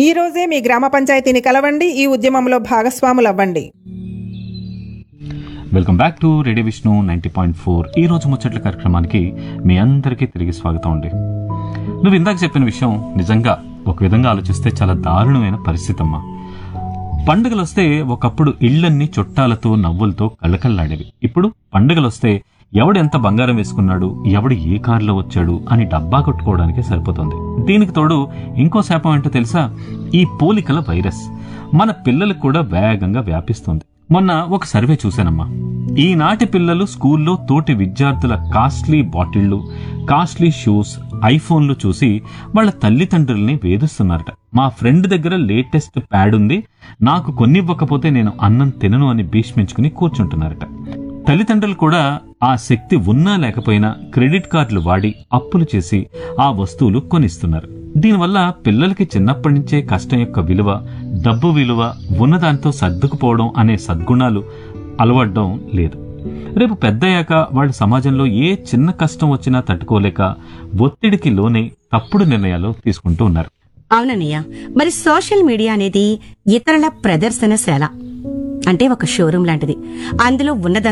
ఈ రోజే మీ గ్రామ పంచాయతీని కలవండి ఈ ఉద్యమంలో భాగస్వాములవ్వండి welcome back to radio Vishnu ninety point four ఈ రోజు ముచ్చట్ల కార్యక్రమానికి మీ అందరికీ తిరిగి స్వాగతం అండి నువ్వు ఇందాక చెప్పిన విషయం నిజంగా ఒక విధంగా ఆలోచిస్తే చాలా దారుణమైన పరిస్థితి అమ్మా పండుగలు వస్తే ఒకప్పుడు ఇళ్లన్నీ చుట్టాలతో నవ్వులతో కళ్ళకల్లాడేవి ఇప్పుడు పండుగలు వస్తే ఎవడు ఎంత బంగారం వేసుకున్నాడు ఎవడు ఏ కారులో వచ్చాడు అని డబ్బా కొట్టుకోవడానికే సరిపోతుంది దీనికి తోడు ఇంకో శాపం ఏంటో తెలుసా ఈ పోలికల వైరస్ మన పిల్లలకు కూడా వేగంగా వ్యాపిస్తుంది మొన్న ఒక సర్వే చూశానమ్మా ఈనాటి పిల్లలు స్కూల్లో తోటి విద్యార్థుల కాస్ట్లీ బాటిళ్లు కాస్ట్లీ షూస్ ఐఫోన్లు చూసి వాళ్ళ తల్లిదండ్రుల్ని వేధిస్తున్నారట మా ఫ్రెండ్ దగ్గర లేటెస్ట్ ప్యాడ్ ఉంది నాకు కొన్నివ్వకపోతే నేను అన్నం తినను అని భీష్మించుకుని కూర్చుంటున్నారట తల్లిదండ్రులు కూడా ఆ శక్తి ఉన్నా లేకపోయినా క్రెడిట్ కార్డులు వాడి అప్పులు చేసి ఆ వస్తువులు కొనిస్తున్నారు దీనివల్ల పిల్లలకి చిన్నప్పటి నుంచే కష్టం యొక్క విలువ డబ్బు విలువ ఉన్నదాంతో సర్దుకుపోవడం అనే సద్గుణాలు అలవడడం లేదు రేపు పెద్దయ్యాక వాళ్ళు సమాజంలో ఏ చిన్న కష్టం వచ్చినా తట్టుకోలేక ఒత్తిడికి లోనే తప్పుడు నిర్ణయాలు తీసుకుంటూ ఉన్నారు అవునన్నయ్య మరి సోషల్ మీడియా అనేది ఇతరుల ప్రదర్శనశాల అంటే ఒక షోరూమ్ లాంటిది అందులో ఉన్నదంతా